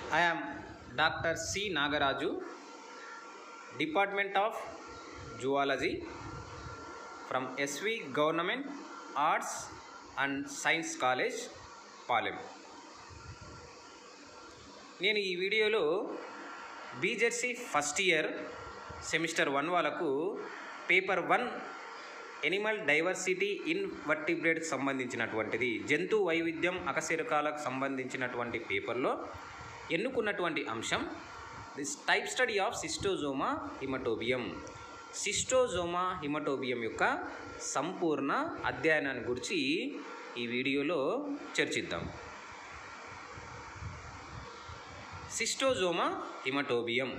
I am Dr. C. Nagaraju, Department of Zoology from SV Government Arts and Science College, Palem నేను ఈ వీడియోలో BZC first year semester one వాళ్ళకు paper one animal diversity in వర్టిబ్రేట్కి సంబంధించినటువంటిది జంతు వైవిధ్యం అకశేరుకాలకు సంబంధించినటువంటి పేపర్లో ఎన్నుకున్నటువంటి అంశం this type study of Schistosoma haematobium Schistosoma haematobium యొక్క సంపూర్ణ అధ్యయనాన్ని గురించి ఈ వీడియోలో చర్చిద్దాం సిస్టోజోమా హిమటోబియం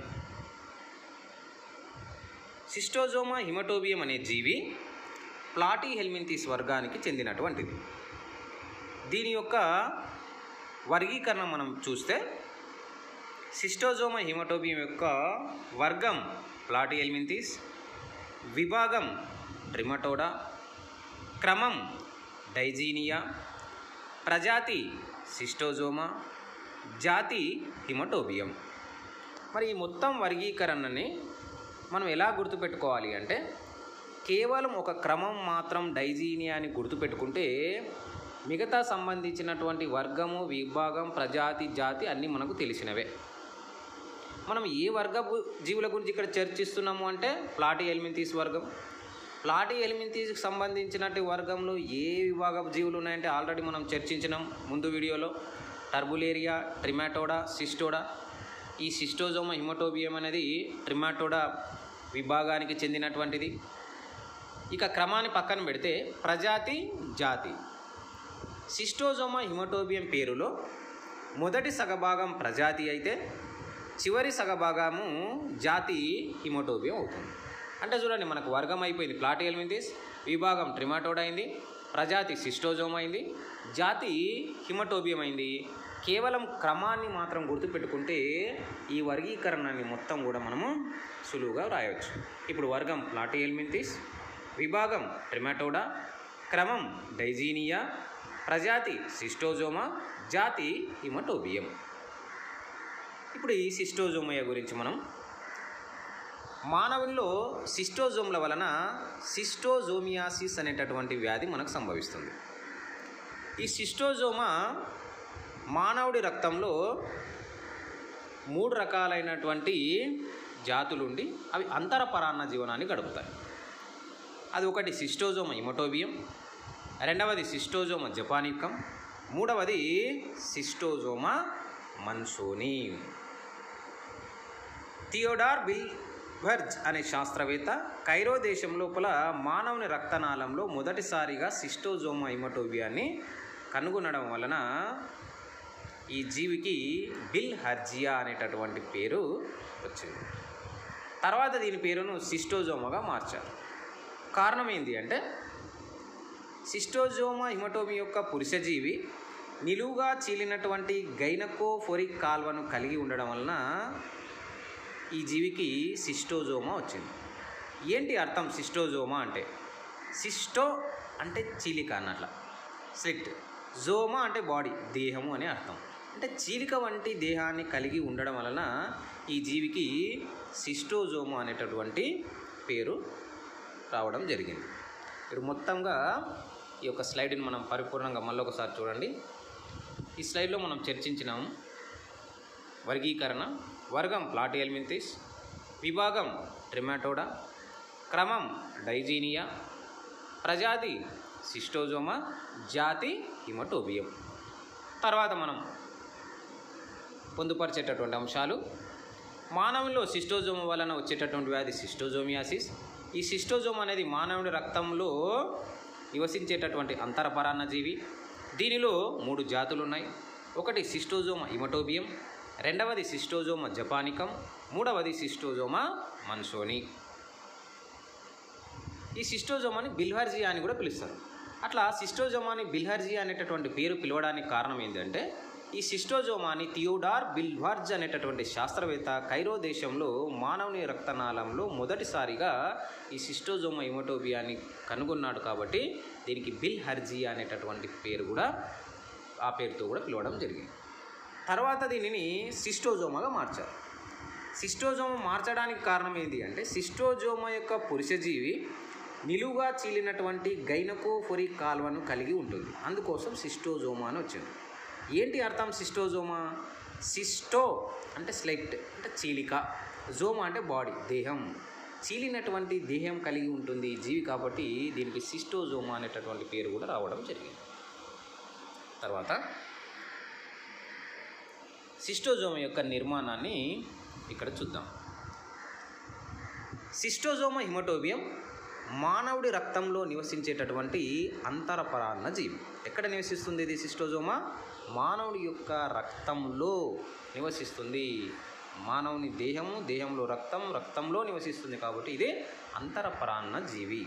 సిస్టోజోమా హిమటోబియం అనే జీవి ప్లాటీ హెల్మింథిస్ వర్గానికి చెందినటువంటిది దీని యొక్క వర్గీకరణ మనం చూస్తే సిస్టోజోమా హిమటోబియం యొక్క వర్గం ప్లాటీ హెల్మింథిస్ విభాగం ట్రిమటోడా క్రమం డైజీనియా ప్రజాతి సిస్టోజోమా జాతి హిమటోబియం మరి ఈ మొత్తం వర్గీకరణని మనం ఎలా గుర్తుపెట్టుకోవాలి అంటే కేవలం ఒక క్రమం మాత్రం డైజీనియా అని గుర్తుపెట్టుకుంటే మిగతా సంబంధించినటువంటి వర్గము విభాగం ప్రజాతి జాతి అన్నీ మనకు తెలిసినవే మనం ఏ వర్గపు జీవుల గురించి ఇక్కడ చర్చిస్తున్నాము అంటే ప్లాటీ ఎలిమెంతీస్ వర్గం ప్లాటీ ఎలిమెంతీస్కి సంబంధించినటువంటి వర్గంలో ఏ విభాగపు జీవులు ఉన్నాయంటే ఆల్రెడీ మనం చర్చించినాం ముందు వీడియోలో టర్బులేరియా ట్రిమాటోడా సిస్టోడా ఈ సిస్టోజోమా హిమటోబియం అనేది ట్రిమాటోడా విభాగానికి చెందినటువంటిది ఇక క్రమాన్ని పక్కన పెడితే ప్రజాతి జాతి సిస్టోజోమా హిమటోబియం పేరులో మొదటి సగభాగం ప్రజాతి అయితే చివరి సగభాగము జాతి హిమటోబియం అవుతుంది అంటే చూడండి మనకు వర్గం అయిపోయింది ప్లాటీ ఎలిమెంటిస్ విభాగం ట్రిమాటోడా అయింది ప్రజాతి సిస్టోజోమ్ అయింది జాతి హిమటోబియం అయింది కేవలం క్రమాన్ని మాత్రం గుర్తుపెట్టుకుంటే ఈ వర్గీకరణాన్ని మొత్తం కూడా మనము సులువుగా రాయవచ్చు ఇప్పుడు వర్గం ప్లాటీ ఎలిమెంటిస్ విభాగం ట్రిమాటోడా క్రమం డైజీనియా ప్రజాతి సిస్టోజోమా జాతి హిమటోబియం ఇప్పుడు ఈ సిస్టోజోమయ గురించి మనం మానవుల్లో సిస్టోజోమ్ల వలన సిస్టోజోమియాసిస్ అనేటటువంటి వ్యాధి మనకు సంభవిస్తుంది ఈ సిస్టోజోమా మానవుడి రక్తంలో మూడు రకాలైనటువంటి జాతులుండి అవి అంతరపరాన్న జీవనాన్ని గడుపుతాయి అది ఒకటి సిస్టోజోమ ఇమటోబియం రెండవది సిస్టోజోమ జపానికం మూడవది Schistosoma mansoni Theodor Bilharz అనే శాస్త్రవేత్త కైరో దేశం లోపల మానవుని రక్తనాళంలో మొదటిసారిగా సిస్టోజోమా ఇమటోబియాన్ని కనుగొనడం వలన ఈ జీవికి బిల్ హర్జియా అనేటటువంటి పేరు వచ్చింది తర్వాత దీని పేరును సిస్టోజోమాగా మార్చారు కారణం ఏంటి అంటే సిస్టోజోమా హిమటోమి యొక్క పురుషజీవి నిలువుగా చీలినటువంటి గైనకోఫోరిక్ కాల్వను కలిగి ఉండడం వలన ఈ జీవికి సిస్టోజోమా వచ్చింది ఏంటి అర్థం సిస్టోజోమా అంటే సిస్టో అంటే చీలిక అన్నట్ల స్లిట్ జోమా అంటే బాడీ దేహము అని అర్థం అంటే చీలిక వంటి దేహాన్ని కలిగి ఉండడం వలన ఈ జీవికి సిస్టోజోమా అనేటటువంటి పేరు రావడం జరిగింది ఇప్పుడు మొత్తంగా ఈ యొక్క స్లైడ్ని మనం పరిపూర్ణంగా మళ్ళీ ఒకసారి చూడండి ఈ స్లైడ్లో మనం చర్చించినాము వర్గీకరణ వర్గం ప్లాటీ ఎలిమెంతిస్ విభాగం ట్రిమాటోడా క్రమం డైజీనియా ప్రజాతి సిస్టోజోమా జాతి హిమటోబియం తర్వాత మనం పొందుపరిచేటటువంటి అంశాలు మానవుల్లో సిస్టోజోమ వలన వచ్చేటటువంటి వ్యాధి సిస్టోజోమియాసిస్ ఈ సిస్టోజోమ్ అనేది మానవుడి రక్తంలో నివసించేటటువంటి అంతరపరాన్న జీవి దీనిలో మూడు జాతులు ఉన్నాయి ఒకటి సిస్టోజోమ ఇమటోబియం రెండవది సిస్టోజోమ జపానికం మూడవది సిస్టోజోమ మన్సోని ఈ సిస్టోజోమాని బిల్హర్జియా అని కూడా పిలుస్తారు అట్లా సిస్టోజోమాని బిల్హర్జియా అనేటటువంటి పేరు పిలవడానికి కారణం ఏంటంటే ఈ సిస్టోజోమాని థియోడార్ బిల్వార్జ్ అనేటటువంటి శాస్త్రవేత్త కైరో దేశంలో మానవుని రక్తనాళంలో మొదటిసారిగా ఈ సిస్టోజోమా ఇమోటోబియాని కనుగొన్నాడు కాబట్టి దీనికి బిల్ హర్జియా అనేటటువంటి పేరు కూడా ఆ పేరుతో కూడా పిలవడం జరిగింది తర్వాత దీనిని సిస్టోజోమాగా మార్చారు సిస్టోజోమా మార్చడానికి కారణం ఏంటి అంటే సిస్టోజోమా యొక్క పురుషజీవి నిలువుగా చీలినటువంటి గైనకోఫొరి కాల్వను కలిగి ఉంటుంది అందుకోసం సిస్టోజోమా అని వచ్చింది ఏంటి అర్థం సిస్టోజోమా సిస్టో అంటే స్లెట్ అంటే చీలిక జోమా అంటే బాడీ దేహం చీలినటువంటి దేహం కలిగి ఉంటుంది ఈ జీవి కాబట్టి దీనికి సిస్టోజోమా అనేటటువంటి పేరు కూడా రావడం జరిగింది తర్వాత సిస్టోజోమా యొక్క నిర్మాణాన్ని ఇక్కడ చూద్దాం సిస్టోజోమా హిమటోబియం మానవుడి రక్తంలో నివసించేటటువంటి అంతరపరాన్న జీవి ఎక్కడ నివసిస్తుంది ఇది సిస్టోజోమా మానవుడి యొక్క రక్తంలో నివసిస్తుంది మానవుని దేహము దేహంలో రక్తం రక్తంలో నివసిస్తుంది కాబట్టి ఇది అంతరపరాన్న జీవి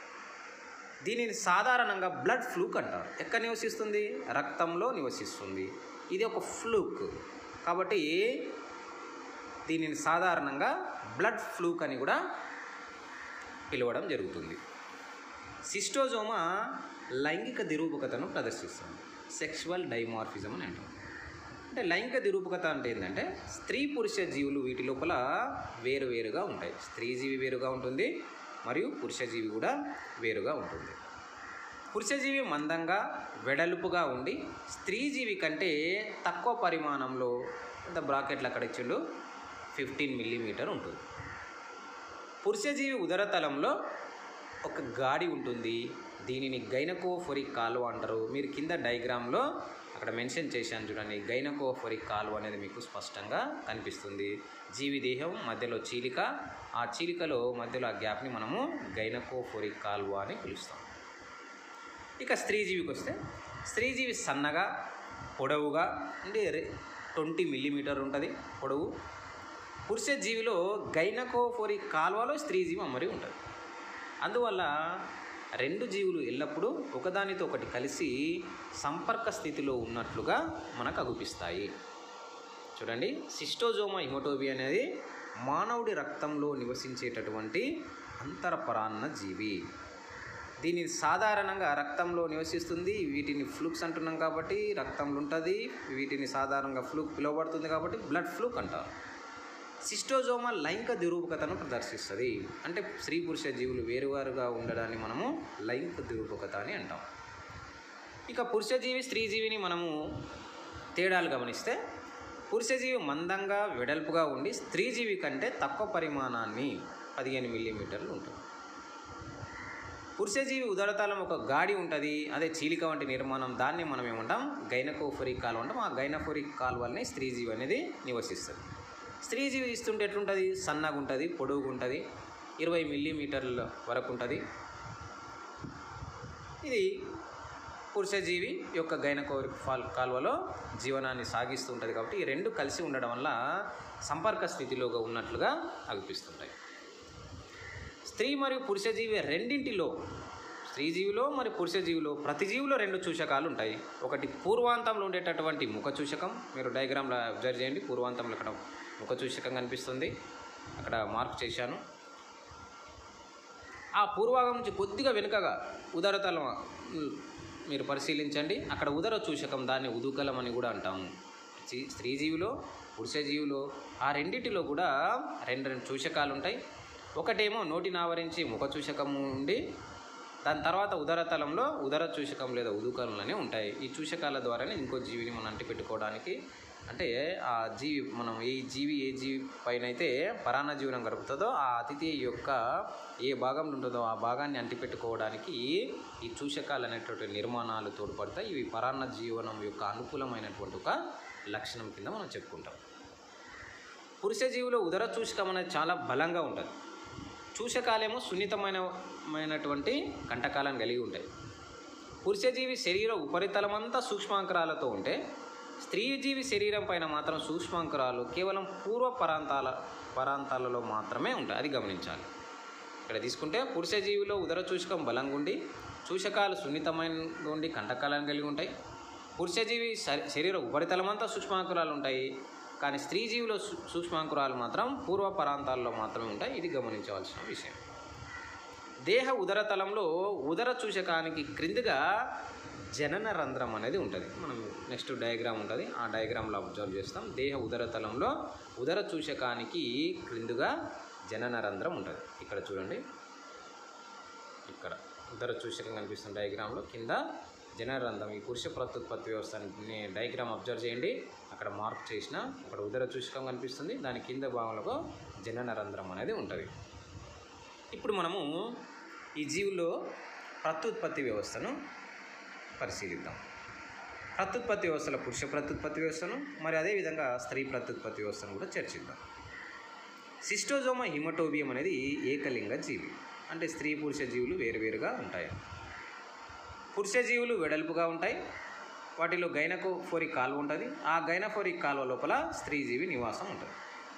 దీనిని సాధారణంగా బ్లడ్ ఫ్లూక్ అంటారు ఎక్కడ నివసిస్తుంది రక్తంలో నివసిస్తుంది ఇది ఒక ఫ్లూక్ కాబట్టి దీనిని సాధారణంగా బ్లడ్ ఫ్లూక్ అని కూడా పిలవడం జరుగుతుంది సిస్టోజోమా లైంగిక దిరూపకతను ప్రదర్శిస్తుంది సెక్షువల్ డైమార్ఫిజం అని అంటాం అంటే లైంగిక దిరూపకత అంటే ఏంటంటే స్త్రీ పురుష జీవులు వీటి లోపల వేరువేరుగా ఉంటాయి స్త్రీ జీవి వేరుగా ఉంటుంది మరియు పురుష జీవి కూడా వేరుగా ఉంటుంది పురుషజీవి మందంగా వెడల్పుగా ఉండి స్త్రీ జీవి కంటే తక్కువ పరిమాణంలో ఇంత బ్రాకెట్లు అక్కడ ఇచ్చిండు ఫిఫ్టీన్ మిల్లీమీటర్ ఉంటుంది పురుషజీవి ఉదరతలంలో ఒక గాడి ఉంటుంది దీనిని గైనకోఫొరిక్ కాలువ అంటారు మీరు కింద డయాగ్రామ్లో అక్కడ మెన్షన్ చేశాను చూడండి గైనకోఫొరిక్ కాలువ అనేది మీకు స్పష్టంగా కనిపిస్తుంది జీవి దేహం మధ్యలో చీలిక ఆ చీలికలో మధ్యలో ఆ గ్యాప్ని మనము గైనకోఫొరిక్ కాలువ అని పిలుస్తాం ఇక స్త్రీజీవికి వస్తే స్త్రీజీవి సన్నగా పొడవుగా అంటే ట్వంటీ మిల్లీమీటర్ ఉంటుంది పొడవు పురుష జీవిలో గైనకోఫోరి కాలువలో స్త్రీజీవి అమరి ఉంటుంది అందువల్ల రెండు జీవులు ఎల్లప్పుడూ ఒకదానితో ఒకటి కలిసి సంపర్క స్థితిలో ఉన్నట్లుగా మనకు అగుపిస్తాయి చూడండి సిస్టోజోమా హిమోటోబి అనేది మానవుడి రక్తంలో నివసించేటటువంటి అంతరపరాన్న జీవి దీని సాధారణంగా రక్తంలో నివసిస్తుంది వీటిని ఫ్లూక్స్ అంటున్నాం కాబట్టి రక్తంలో ఉంటుంది వీటిని సాధారణంగా ఫ్లూక్ పిలువబడుతుంది కాబట్టి బ్లడ్ ఫ్లూక్ అంటారు సిస్టోజోమా లైంగిక దిరూపకతను ప్రదర్శిస్తుంది అంటే స్త్రీ పురుష జీవులు వేరువారుగా ఉండడాన్ని మనము లైంగిక దిరూపకత అని అంటాం ఇక పురుషజీవి స్త్రీజీవిని మనము తేడాలు గమనిస్తే పురుషజీవి మందంగా వెడల్పుగా ఉండి స్త్రీజీవి కంటే తక్కువ పరిమాణాన్ని పదిహేను మిల్లీమీటర్లు ఉంటుంది పురుషజీవి ఉదరతలం ఒక గాడి ఉంటుంది అదే చీలిక వంటి నిర్మాణం దాన్ని మనం ఏమంటాం గైనకోఫొరిక్ కాలువ అంటాం ఆ గైనకోఫొరిక్ కాలువల్ని స్త్రీజీవి అనేది నివసిస్తుంది స్త్రీజీవి ఇస్తుంటే ఎట్లుంటుంది సన్నగా ఉంటుంది పొడవుగా ఉంటుంది ఇరవై మిల్లీమీటర్ల వరకు ఉంటుంది ఇది పురుషజీవి యొక్క గైనకోరిక్ ఫాల్ కాలువలో జీవనాన్ని సాగిస్తూ ఉంటుంది కాబట్టి ఈ రెండు కలిసి ఉండడం వల్ల సంపర్క స్థితిలోగా ఉన్నట్లుగా అనిపిస్తుంటాయి స్త్రీ మరియు పురుషజీవి రెండింటిలో స్త్రీజీవిలో మరి పురుషజీవిలో ప్రతి జీవిలో రెండు చూషకాలు ఉంటాయి ఒకటి పూర్వాంతంలో ఉండేటటువంటి ముఖ చూషకం మీరు డయాగ్రామ్లో అబ్జర్వ్ చేయండి పూర్వాంతంలో ఇక్కడ ముఖ చూషకం కనిపిస్తుంది అక్కడ మార్క్ చేశాను ఆ పూర్వాగం నుంచి కొద్దిగా వెనుకగా ఉదరతలం ఉమ్, మీరు పరిశీలించండి అక్కడ ఉదర చూషకం దాన్ని ఉదుకలం అని కూడా అంటాము జీ- స్త్రీజీవిలో పురుషజీవిలో ఆ రెండిటిలో కూడా రెండు రెండు చూషకాలు ఉంటాయి ఒకటేమో నోటిని ఆవరించి ముఖ చూషకము ఉండి దాని తర్వాత ఉదరతలంలో ఉదర చూషకం లేదా ఉదుకలనే ఉంటాయి ఈ చూషకాల ద్వారానే ఇంకో జీవిని మనం అంటిపెట్టుకోవడానికి అంటే ఆ జీవి మనం ఏ జీవి ఏ జీవి పైన అయితే పరాన్న జీవనం గడుపుతుందో ఆ అతిథి యొక్క ఏ భాగంలో ఉంటుందో ఆ భాగాన్ని అంటిపెట్టుకోవడానికి ఈ చూషకాలు అనేటువంటి నిర్మాణాలు తోడ్పడతాయి ఇవి పరాన్న జీవనం యొక్క అనుకూలమైనటువంటి ఒక లక్షణం కింద మనం చెప్పుకుంటాం పురుష జీవిలో ఉదర చూషకం అనేది చాలా బలంగా ఉంటుంది చూషకాలేమో సున్నితమైనమైనటువంటి కంటకాలను కలిగి ఉంటాయి పురుషజీవి శరీర ఉపరితలం అంతా సూక్ష్మాంకరాలతో ఉంటే స్త్రీజీవి శరీరం పైన మాత్రం సూక్ష్మాంకరాలు కేవలం పూర్వ పరాంతాల పరాంతాలలో మాత్రమే ఉంటాయి అది గమనించాలి ఇక్కడ తీసుకుంటే పురుషజీవిలో ఉదర చూషకం బలంగా ఉండి చూషకాలు సున్నితమైనగా ఉండి కంటకాలను కలిగి ఉంటాయి పురుషజీవి శ- శరీర ఉపరితలం అంతా సూక్ష్మాంకురాలు ఉంటాయి కానీ స్త్రీ జీవిలో సూ- సూక్ష్మాంకురాలు మాత్రం పూర్వ పరాంతాల్లో మాత్రమే ఉంటాయి ఇది గమనించవలసిన విషయం దేహ ఉదరతలంలో ఉదర చూషకానికి క్రిందిగా జనన రంధ్రం అనేది ఉంటుంది మనం నెక్స్ట్ డయాగ్రామ్ ఉంటుంది ఆ డయాగ్రామ్లో అబ్జర్వ్ చేస్తాం దేహ ఉదరతలంలో ఉదర చూషకానికి క్రిందుగా జనన రంధ్రం ఉంటుంది ఇక్కడ చూడండి ఇక్కడ ఉదర చూషకం కనిపిస్తున్న డయాగ్రామ్లో కింద జనన రంధ్రం ఈ పురుష ప్రత్యుత్పత్తి వ్యవస్థని డయాగ్రామ్ అబ్జర్వ్ చేయండి అక్కడ మార్క్ చేసిన అక్కడ ఉదర చూషకం కనిపిస్తుంది దాని కింద భాగంలో జనన రంధ్రం అనేది ఉంటుంది ఇప్పుడు మనము ఈ జీవుల్లో ప్రత్యుత్పత్తి వ్యవస్థను పరిశీలిద్దాం ప్రత్యుత్పత్తి వ్యవస్థలో పురుష ప్రత్యుత్పత్తి వ్యవస్థను మరి అదేవిధంగా స్త్రీ ప్రత్యుత్పత్తి వ్యవస్థను కూడా చర్చిద్దాం సిస్టోజోమా హిమటోబియం అనేది ఏకలింగ జీవి అంటే స్త్రీ పురుష జీవులు వేరువేరుగా ఉంటాయి పురుష జీవులు వెడల్పుగా ఉంటాయి వాటిలో గైనకోఫోరిక్ కాలువ ఉంటుంది ఆ గైనఫోరిక్ కాలువ లోపల స్త్రీ జీవి నివాసం ఉంటుంది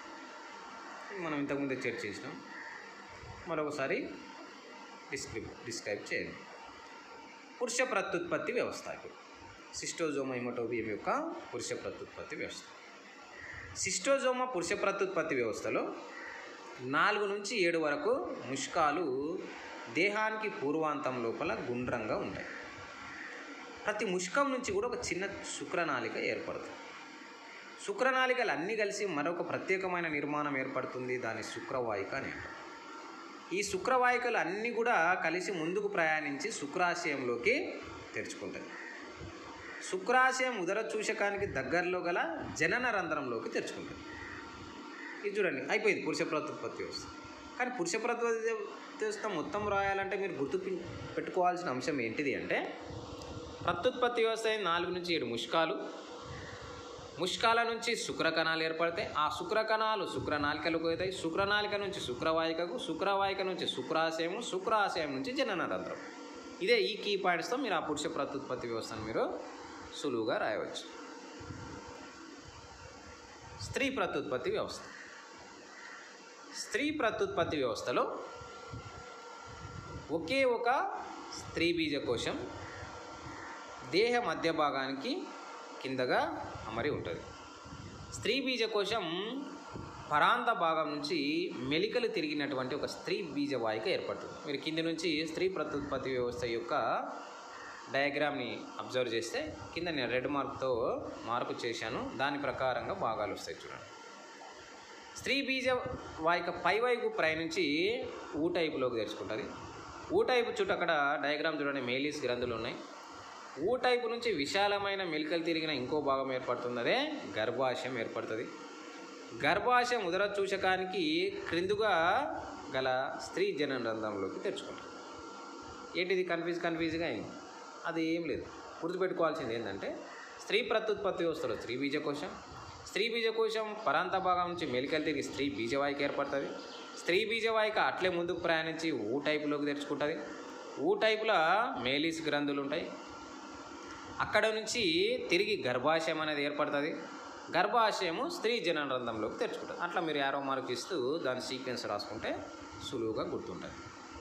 ఇది మనం ఇంతకుముందే చర్చించినాం మరొకసారి డిస్క్రిప్ డిస్క్రైబ్ చేయండి పురుష ప్రత్యుత్పత్తి వ్యవస్థ ఇప్పుడు సిస్టోజోమా హిమటోబియం యొక్క పురుష ప్రత్యుత్పత్తి వ్యవస్థ సిస్టోజోమా పురుష ప్రత్యుత్పత్తి వ్యవస్థలో నాలుగు నుంచి ఏడు వరకు ముష్కాలు దేహానికి పూర్వాంతం లోపల గుండ్రంగా ఉంటాయి ప్రతి ముష్కం నుంచి కూడా ఒక చిన్న శుక్రనాళిక ఏర్పడుతుంది శుక్రనాళికలు అన్నీ కలిసి మరొక ప్రత్యేకమైన నిర్మాణం ఏర్పడుతుంది దాని శుక్రవాహిక అని అంటారు ఈ శుక్రవాహికలు అన్నీ కూడా కలిసి ముందుకు ప్రయాణించి శుక్రాశయంలోకి తెరుచుకుంటాయి శుక్రాశయం ఉదర చూషకానికి దగ్గరలో గల జనన రంధ్రంలోకి తెరుచుకుంటుంది ఇది చూడండి అయిపోయింది పురుష ప్రత్యుత్పత్తి వ్యవస్థ కానీ పురుష ప్రత్యుత్పత్తి వ్యవస్థ మొత్తం రాయాలంటే మీరు గుర్తు పిన్- పెట్టుకోవాల్సిన అంశం ఏంటిది అంటే ప్రత్యుత్పత్తి వ్యవస్థ అనేది నాలుగు నుంచి ఏడు ముష్కాలు ముష్కాల నుంచి శుక్రకణాలు ఏర్పడతాయి ఆ శుక్రకణాలు శుక్రనాళికలకు అవుతాయి శుక్రనాళిక నుంచి శుక్రవాహికకు శుక్రవాహిక నుంచి శుక్రాశయము శుక్రాశయం నుంచి జనన రంధ్రం ఇదే ఈ కీ పాయింట్స్తో మీరు ఆ పురుష ప్రత్యుత్పత్తి వ్యవస్థను మీరు సులువుగా రాయవచ్చు స్త్రీ ప్రత్యుత్పత్తి వ్యవస్థ స్త్రీ ప్రత్యుత్పత్తి వ్యవస్థలో ఒకే ఒక స్త్రీ బీజకోశం దేహ మధ్య భాగానికి కిందగా అమరి ఉంటుంది స్త్రీ బీజకోశం పరాంత భాగం నుంచి మెలికలు తిరిగినటువంటి ఒక స్త్రీ బీజవాహిక ఏర్పడుతుంది మీరు కింది నుంచి స్త్రీ ప్రత్యుత్పత్తి వ్యవస్థ యొక్క డయాగ్రామ్ని అబ్జర్వ్ చేస్తే కింద నేను రెడ్ మార్క్తో మార్కు చేశాను దాని ప్రకారంగా భాగాలు వస్తాయి చూడండి స్త్రీ బీజ వాహిక పైవైపు ప్రయాణించి ఊ టైపులోకి తెరుచుకుంటుంది ఊ టైపు చుట్టూ అక్కడ డయాగ్రామ్ చూడండి మేలీస్ గ్రంథులు ఉన్నాయి ఊ టైపు నుంచి విశాలమైన మెలికలు తిరిగిన ఇంకో భాగం ఏర్పడుతుంది అదే గర్భాశయం ఏర్పడుతుంది గర్భాశయం ఉదర చూషకానికి క్రిందుగా గల స్త్రీ జనన రంధ్రంలోకి తెరుచుకుంటుంది ఏంటిది కన్ఫ్యూజ్ కన్ఫ్యూజ్గా అయింది అది ఏం లేదు గుర్తుపెట్టుకోవాల్సింది ఏంటంటే స్త్రీ ప్రత్యుత్పత్తి వ్యవస్థలో స్త్రీ బీజకోశం స్త్రీ బీజకోశం పరాంత భాగం నుంచి మెలికలు తిరిగి స్త్రీ బీజవాహిక ఏర్పడుతుంది స్త్రీ బీజవాహిక అట్లే ముందుకు ప్రయాణించి ఊ టైపులోకి తెరుచుకుంటుంది ఊ టైపులో మేలీస్ గ్రంథులు ఉంటాయి అక్కడ నుంచి తిరిగి గర్భాశయం అనేది ఏర్పడుతుంది గర్భాశయము స్త్రీ జనన రంధ్రంలోకి తెరుచుకుంటుంది అట్లా మీరు యారో మార్క్ ఇస్తూ దాని సీక్వెన్స్ రాసుకుంటే సులువుగా గుర్తుంటుంది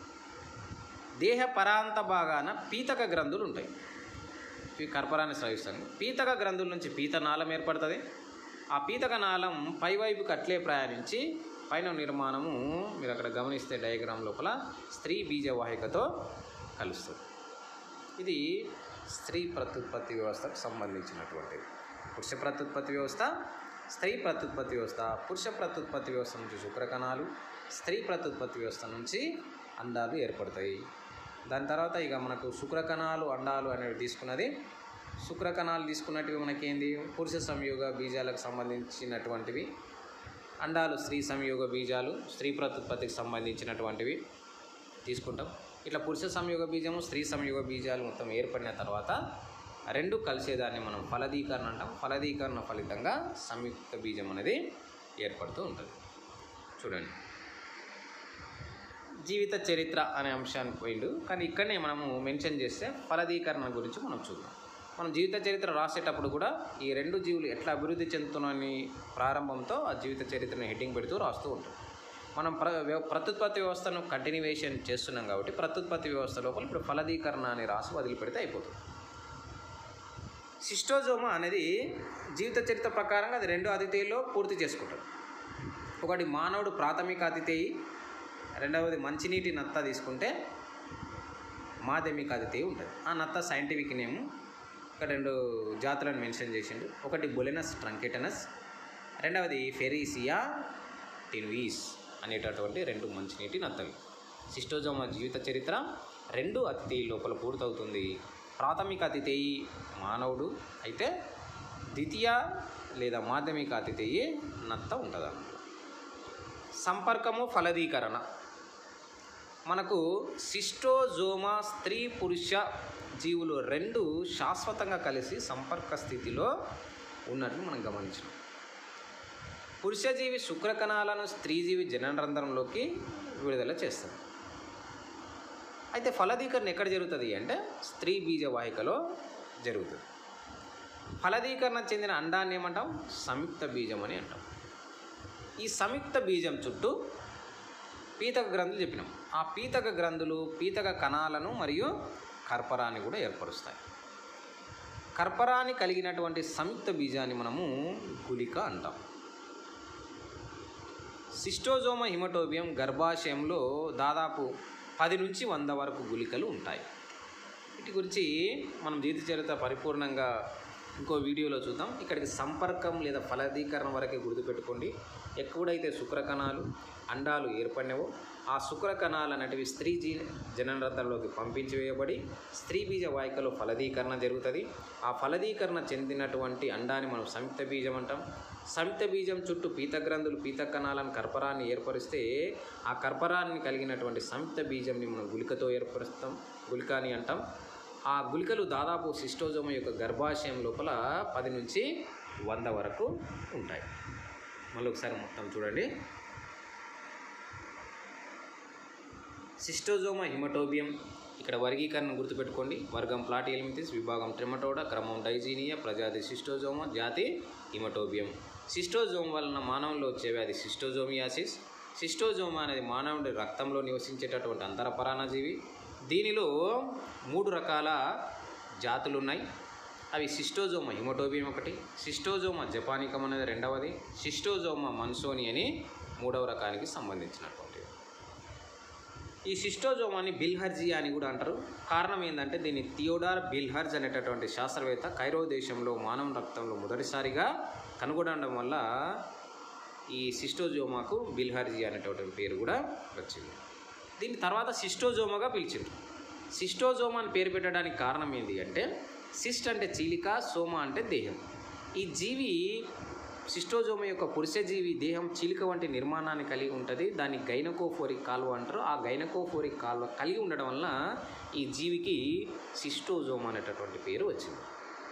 దేహ పరాంత భాగాన పీతక గ్రంథులు ఉంటాయి ఇవి కర్పరాన్ని స్రవిస్తాను పీతక గ్రంథుల నుంచి పీతనాళం ఏర్పడుతుంది ఆ పీతక నాళం పైవైపుకి అట్లే ప్రయాణించి పైన నిర్మాణము మీరు అక్కడ గమనిస్తే డయాగ్రామ్ లోపల స్త్రీ బీజవాహికతో కలుస్తుంది ఇది స్త్రీ ప్రత్యుత్పత్తి వ్యవస్థకు సంబంధించినటువంటిది పురుష ప్రత్యుత్పత్తి వ్యవస్థ స్త్రీ ప్రత్యుత్పత్తి వ్యవస్థ పురుష ప్రత్యుత్పత్తి వ్యవస్థ నుంచి శుక్రకణాలు స్త్రీ ప్రత్యుత్పత్తి వ్యవస్థ నుంచి అండాలు ఏర్పడతాయి దాని తర్వాత ఇక మనకు శుక్రకణాలు అండాలు అనేవి తీసుకున్నది శుక్రకణాలు తీసుకున్నటివి మనకేంది పురుష సంయోగ బీజాలకు సంబంధించినటువంటివి అండాలు స్త్రీ సంయోగ బీజాలు స్త్రీ ప్రత్యుత్పత్తికి సంబంధించినటువంటివి తీసుకుంటాం ఇట్లా పురుష సంయోగ బీజము స్త్రీ సంయోగ బీజాలు మొత్తం ఏర్పడిన తర్వాత రెండు కలిసేదాన్ని మనం ఫలదీకరణ అంటాం ఫలదీకరణ ఫలితంగా సంయుక్త బీజం అనేది ఏర్పడుతూ ఉంటుంది చూడండి జీవిత చరిత్ర అనే అంశానికి పోయిండు కానీ ఇక్కడనే మనము మెన్షన్ చేస్తే ఫలదీకరణ గురించి మనం చూద్దాం మనం జీవిత చరిత్ర రాసేటప్పుడు కూడా ఈ రెండు జీవులు ఎట్లా అభివృద్ధి చెందుతున్నాయని ప్రారంభంతో ఆ జీవిత చరిత్రను హెడ్డింగ్ పెడుతూ రాస్తూ ఉంటాం మనం ప్ర వ్య- ప్రత్యుత్పత్తి వ్యవస్థను కంటిన్యూవేషన్ చేస్తున్నాం కాబట్టి ప్రత్యుత్పత్తి వ్యవస్థ లోపల ఇప్పుడు ఫలదీకరణ అని రాసి వదిలిపెడితే అయిపోతుంది సిస్టోజోమా అనేది జీవిత చరిత్ర ప్రకారంగా అది రెండు అతిథేయుల్లో పూర్తి చేసుకుంటారు ఒకటి మానవుడు ప్రాథమిక అతిథేయి రెండవది మంచినీటి నత్త తీసుకుంటే మాధ్యమిక అతిథి ఉంటుంది ఆ నత్త సైంటిఫిక్ నేము ఇక్కడ రెండు జాతులను మెన్షన్ చేసిండు ఒకటి బొలినస్ ట్రంకెటనస్ రెండవది ఫెరీసియా టిన్వీస్ అనేటటువంటి రెండు మంచినీటి నత్తలు సిస్టోజోమా జీవిత చరిత్ర రెండు అతిథి లోపల పూర్తవుతుంది ప్రాథమిక అతిథి మానవుడు అయితే ద్వితీయ లేదా మాధ్యమిక అతిథి నత్త ఉంటుంది సంపర్కము ఫలదీకరణ మనకు సిస్టోజోమా స్త్రీ పురుష జీవులు రెండు శాశ్వతంగా కలిసి సంపర్క స్థితిలో ఉన్నట్లు మనం గమనించాం పురుషజీవి శుక్రకణాలను స్త్రీజీవి జనరంధ్రంలోకి విడుదల చేస్తుంది అయితే ఫలదీకరణ ఎక్కడ జరుగుతుంది అంటే స్త్రీ బీజవాహికలో జరుగుతుంది ఫలదీకరణ చెందిన అండాన్ని ఏమంటాం సంయుక్త బీజం అని అంటాం ఈ సంయుక్త బీజం చుట్టూ పీతక గ్రంథులు చెప్పినాం ఆ పీతక గ్రంథులు పీతక కణాలను మరియు కర్పరాన్ని కూడా ఏర్పరుస్తాయి కర్పరాన్ని కలిగినటువంటి సంయుక్త బీజాన్ని మనము గులిక అంటాం సిస్టోజోమ హిమటోబియం గర్భాశయంలో దాదాపు పది నుంచి వంద వరకు గుళికలు ఉంటాయి వీటి గురించి మనం జీవిత చరిత్ర పరిపూర్ణంగా ఇంకో వీడియోలో చూద్దాం ఇక్కడికి సంపర్కం లేదా ఫలదీకరణ వరకే గుర్తుపెట్టుకోండి ఎక్కడైతే శుక్రకణాలు అండాలు ఏర్పడినవో ఆ శుక్రకణాలు అనేటివి స్త్రీ జీ జననరంధ్రంలోకి పంపించి వేయబడి స్త్రీ బీజ వాహికలో ఫలదీకరణ జరుగుతుంది ఆ ఫలదీకరణ చెందినటువంటి అండాన్ని మనం సంయుక్త బీజం అంటాం సంయుక్త బీజం చుట్టూ పీతగ్రంథులు పీత కణాలను కర్పరాన్ని ఏర్పరిస్తే ఆ కర్పరాన్ని కలిగినటువంటి సంయుక్త బీజంని మనం గుళికతో ఏర్పరుస్తాం గుళిక అని అంటాం ఆ గుళికలు దాదాపు సిస్టోజోమ యొక్క గర్భాశయం లోపల పది నుంచి వంద వరకు ఉంటాయి మళ్ళీ ఒకసారి మొత్తం చూడండి సిస్టోజోమా హిమటోబియం ఇక్కడ వర్గీకరణ గుర్తుపెట్టుకోండి వర్గం ప్లాటియల్మితిస్ విభాగం ట్రిమటోడా క్రమం డైజీనియా ప్రజాతి సిస్టోజోమా జాతి హిమటోబియం సిస్టోజోమ్ వలన మానవుల్లో వచ్చే వ్యాధి సిస్టోజోమియాసిస్ సిస్టోజోమా అనేది మానవుడి రక్తంలో నివసించేటటువంటి అంతరపరాణజీవి దీనిలో మూడు రకాల జాతులు ఉన్నాయి అవి సిస్టోజోమా హిమటోబియం ఒకటి సిస్టోజోమా జపానికం అనేది రెండవది సిస్టోజోమా మన్సోని అని మూడవ రకానికి సంబంధించినటువంటిది ఈ సిస్టోజోమాని బిల్హర్జియా అని కూడా అంటారు కారణం ఏంటంటే దీన్ని థియోడార్ బిల్హర్జ్ అనేటటువంటి శాస్త్రవేత్త కైరో దేశంలో మానవ రక్తంలో మొదటిసారిగా కనుగొనడం వల్ల ఈ సిస్టోజోమాకు బిల్హర్జియా అనేటటువంటి పేరు కూడా వచ్చింది దీని తర్వాత సిస్టోజోమాగా పిలిచిండ్రు సిస్టోజోమా అని పేరు పెట్టడానికి కారణం ఏంటి అంటే సిస్ట్ అంటే చీలిక సోమ అంటే దేహం ఈ జీవి సిస్టోజోమ యొక్క పురుష జీవి దేహం చీలిక వంటి నిర్మాణాన్ని కలిగి ఉంటుంది దాన్ని గైనకోఫోరిక్ కాలువ అంటారు ఆ గైనకోఫోరిక్ కాలువ కలిగి ఉండడం వలన ఈ జీవికి సిస్టోజోమ అనేటటువంటి పేరు వచ్చింది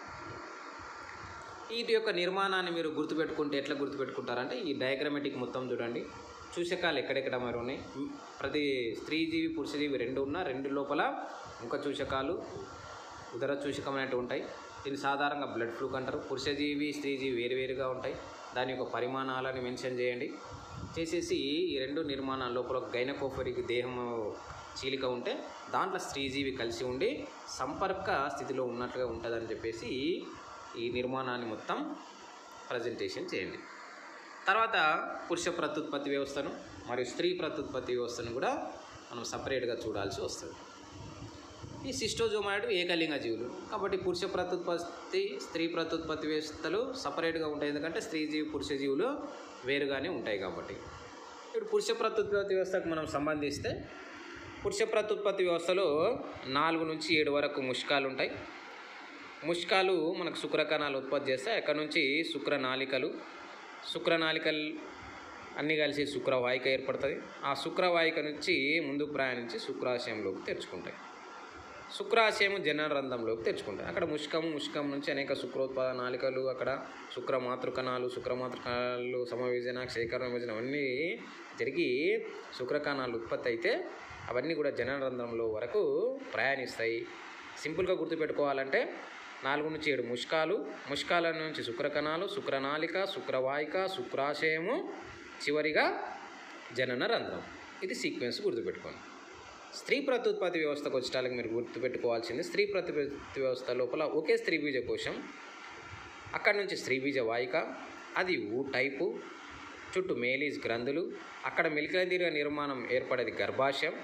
వీటి యొక్క నిర్మాణాన్ని మీరు గుర్తుపెట్టుకుంటే ఎట్లా గుర్తుపెట్టుకుంటారంటే ఈ డయాగ్రమెటిక్ మొత్తం చూడండి చూసకాలు ఎక్కడెక్కడ మరి ఉన్నాయి ప్రతి స్త్రీజీవి పురుషజీవి రెండు ఉన్న రెండు లోపల ముఖ చూసకాలు ఉదర చూసకం అనేటివి ఉంటాయి దీన్ని సాధారణంగా బ్లడ్ ఫ్లూక్ అంటారు పురుషజీవి స్త్రీజీవి వేరువేరుగా ఉంటాయి దాని యొక్క పరిమాణాలని మెన్షన్ చేయండి చేసేసి ఈ రెండు నిర్మాణాల లోపల గైనకోఫరికి దేహం చీలిక ఉంటే దాంట్లో స్త్రీజీవి కలిసి ఉండి సంపర్క స్థితిలో ఉన్నట్లుగా ఉంటుందని చెప్పేసి ఈ నిర్మాణాన్ని మొత్తం ప్రజెంటేషన్ చేయండి తర్వాత పురుష ప్రత్యుత్పత్తి వ్యవస్థను మరియు స్త్రీ ప్రత్యుత్పత్తి వ్యవస్థను కూడా మనం సపరేట్గా చూడాల్సి వస్తుంది ఈ సిస్టోజోమాయిడ్ ఏకలింగ జీవులు కాబట్టి పురుష ప్రత్యుత్పత్తి స్త్రీ ప్రత్యుత్పత్తి వ్యవస్థలు సపరేట్గా ఉంటాయి ఎందుకంటే స్త్రీ జీవి పురుష జీవులు వేరుగానే ఉంటాయి కాబట్టి ఇప్పుడు పురుష ప్రత్యుత్పత్తి వ్యవస్థకు మనం సంబంధిస్తే పురుష ప్రత్యుత్పత్తి వ్యవస్థలో నాలుగు నుంచి ఏడు వరకు ముష్కాలు ఉంటాయి ముష్కాలు మనకు శుక్రకణాలు ఉత్పత్తి చేస్తాయి అక్కడ నుంచి శుక్రనాళికలు శుక్రనాళికలు అన్నీ కలిసి శుక్రవాహిక ఏర్పడుతుంది ఆ శుక్రవాహిక నుంచి ముందుకు ప్రయాణించి శుక్రాశయంలోకి తెరుచుకుంటాయి శుక్రాశయం జనరంధ్రంలోకి తెచ్చుకుంటాయి అక్కడ ముష్కం ముష్కం నుంచి అనేక శుక్రోత్పాద నాళికలు అక్కడ శుక్ర మాతృకణాలు శుక్ర మాతృకణాలు సమవిభజన క్షేకరణ విభజన అవన్నీ జరిగి శుక్రకణాలు ఉత్పత్తి అయితే అవన్నీ కూడా జనరంధ్రంలో వరకు ప్రయాణిస్తాయి సింపుల్గా గుర్తుపెట్టుకోవాలంటే నాలుగు నుంచి ఏడు ముష్కాలు ముష్కాల నుంచి శుక్రకణాలు శుక్రనాళిక శుక్రవాహిక శుక్రాశయము చివరిగా జనన రంధ్రం ఇది సీక్వెన్స్ గుర్తుపెట్టుకోండి స్త్రీ ప్రత్యుత్పత్తి వ్యవస్థకు వచ్చేటానికి మీరు గుర్తుపెట్టుకోవాల్సింది స్త్రీ ప్రత్యుత్పత్తి వ్యవస్థ లోపల ఒకే స్త్రీ బీజ కోశం అక్కడి నుంచి స్త్రీ బీజ వాహిక అది ఊ టైపు చుట్టూ మేలీస్ గ్రంథులు అక్కడ మిల్కదీర్ఘ నిర్మాణం ఏర్పడేది గర్భాశయం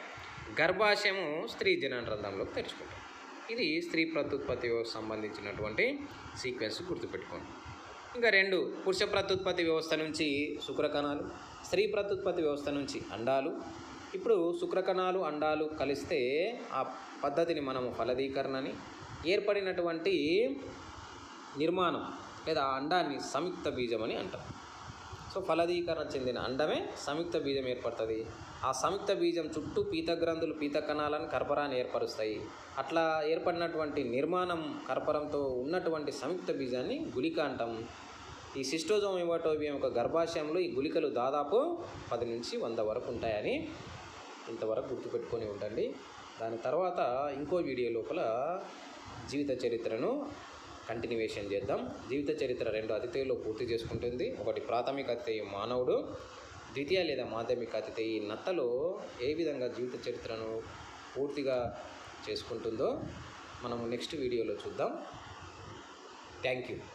గర్భాశయము స్త్రీ జనన రంధ్రంలోకి తెరుచుకుంటాం ఇది స్త్రీ ప్రత్యుత్పత్తి వ్యవస్థ సంబంధించినటువంటి సీక్వెన్స్ గుర్తుపెట్టుకోండి ఇంకా రెండు పురుష ప్రత్యుత్పత్తి వ్యవస్థ నుంచి శుక్రకణాలు స్త్రీ ప్రత్యుత్పత్తి వ్యవస్థ నుంచి అండాలు ఇప్పుడు శుక్రకణాలు అండాలు కలిస్తే ఆ పద్ధతిని మనము ఫలదీకరణని ఏర్పడినటువంటి నిర్మాణం లేదా ఆ అండాన్ని సంయుక్త బీజం అని అంటాం సో ఫలదీకరణ చెందిన అండమే సంయుక్త బీజం ఏర్పడుతుంది ఆ సంయుక్త బీజం చుట్టూ పీత గ్రంథులు పీత కణాలను కర్పరాన్ని ఏర్పరుస్తాయి అట్లా ఏర్పడినటువంటి నిర్మాణం కర్పరంతో ఉన్నటువంటి సంయుక్త బీజాన్ని గుళిక అంటాం ఈ సిస్టోజోమ్ ఇవాటోబియం యొక్క గర్భాశయంలో ఈ గుళికలు దాదాపు పది నుంచి వంద వరకు ఉంటాయని ఇంతవరకు గుర్తుపెట్టుకొని ఉండండి దాని తర్వాత ఇంకో వీడియో లోపల జీవిత చరిత్రను కంటిన్యూవేషన్ చేద్దాం జీవిత చరిత్ర రెండు అతిథేయులు పూర్తి చేసుకుంటుంది ఒకటి ప్రాథమిక అతిథేయ మానవుడు ద్వితీయ లేదా మాధ్యమిక అతిథేయి నత్తలో ఏ విధంగా జీవిత చరిత్రను పూర్తిగా చేసుకుంటుందో మనము నెక్స్ట్ వీడియోలో చూద్దాం థ్యాంక్ యూ